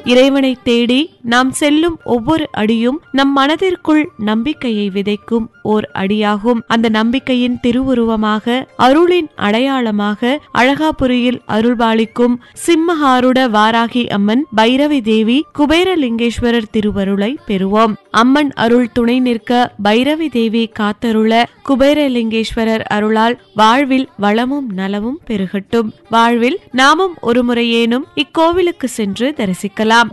இறைவனை தேடி நாம் செல்லும் ஒவ்வொரு அடியும் நம் மனதிற்குள் நம்பிக்கையை விதைக்கும் ஓர் அடியாகும் அந்த நம்பிக்கையின் திருவுருவமாக அருளின் அடையாளமாக அழகாபுரியில் அருள்பாலிக்கும் சிம்மஹாருட வாராகி அம்மன் பைரவி தேவி குபேரலிங்கேஸ்வரர் திருவருளை பெறுவோம் அம்மன் அருள் துணை நிற்க பைரவி தேவி காத்தருள குபேரலிங்கேஸ்வரர் அருளால் வாழ்வில் வளமும் நலமும் பெருகட்டும் வாழ்வில் நாமும் ஒரு முறையேனும் இக்கோவிலுக்கு சென்று தரிசிக்கலாம்